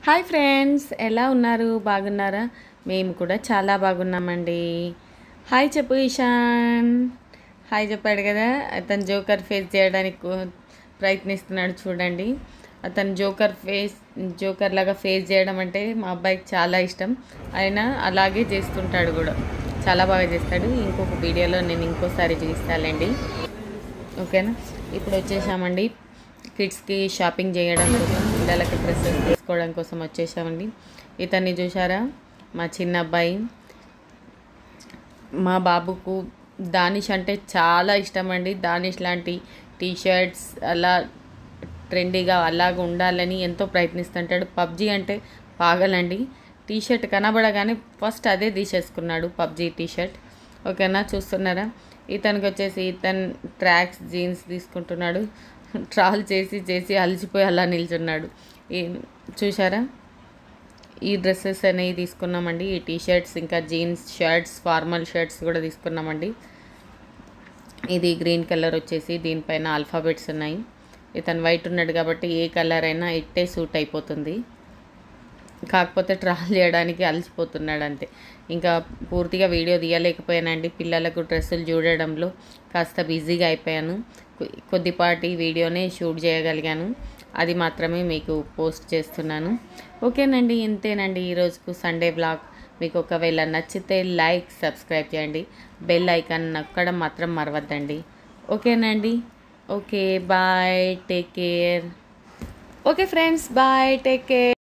hi friends ఎలా ఉన్నారు బాగున్నారా మేము కూడా చాలా బాగున్నామండి హాయ్ చెప్పు ఇషాన్ హాయ్ చెప్పాడు కదా అతను జోకర్ ఫేస్ చేయడానికి కూ- ప్రయత్నిస్తున్నాడు చూడండి అతను జోకర్ ఫేస్ జోకర్ లాగా ఫేస్ చేయడం అంటే మా అబ్బాయికి చాలా ఇష్టం ఆయన అలాగే చేస్తుంటాడు కూడా చాలా బాగా చేస్తాడు ఇంకొక వీడియోలో నేను ఇంకోసారి చూపిస్తానండి ఓకేనా ఇప్పుడు వచ్చేసామండి కిడ్స్కి షాపింగ్ చేయడం కోసం పిల్లలకి డ్రెస్సెస్ తీసుకోవడం కోసం వచ్చేసామండి ఇతన్ని చూసారా మా చిన్న అబ్బాయి మా బాబుకు దానిష్ అంటే చాలా ఇష్టం అండి దానిష్ లాంటి టీ షర్ట్స్ అలా ట్రెండీగా అలాగ ఉండాలని ఎంతో ప్రయత్నిస్తుంటాడు పబ్జీ అంటే పాగలండి టీ షర్ట్ కనబడగానే ఫస్ట్ అదే తీసేసుకున్నాడు పబ్జీ టీ షర్ట్ ఓకేనా చూస్తున్నారా ఇతనికి వచ్చేసి ఇతను ట్రాక్స్ జీన్స్ తీసుకుంటున్నాడు ట్రాల్ చేసి చేసి అలసిపోయి అలా నిల్చున్నాడు ఈ చూసారా ఈ డ్రెస్సెస్ అనేవి తీసుకున్నామండి ఈ టీ షర్ట్స్ ఇంకా జీన్స్ షర్ట్స్ ఫార్మల్ షర్ట్స్ కూడా తీసుకున్నామండి ఇది గ్రీన్ కలర్ వచ్చేసి దీనిపైన ఆల్ఫాబెట్స్ ఉన్నాయి ఇతను వైట్ ఉన్నాడు కాబట్టి ఏ కలర్ అయినా ఇట్టే సూట్ అయిపోతుంది కాకపోతే ట్రాల్ చేయడానికి అలసిపోతున్నాడు అంతే ఇంకా పూర్తిగా వీడియో తీయలేకపోయానండి పిల్లలకు డ్రెస్సులు చూడడంలో కాస్త బిజీగా అయిపోయాను కొ- కొద్దిపాటి వీడియోనే షూట్ చేయగలిగాను అది మాత్రమే మీకు పోస్ట్ చేస్తున్నాను ఓకేనండి ఇంతేనండి ఈరోజుకు సండే బ్లాగ్ మీకు ఒకవేళ నచ్చితే లైక్ సబ్స్క్రైబ్ చేయండి బెల్ ఐకాన్ నొక్కడం మాత్రం మరవద్దండి ఓకేనండి okay bye take care okay friends bye take care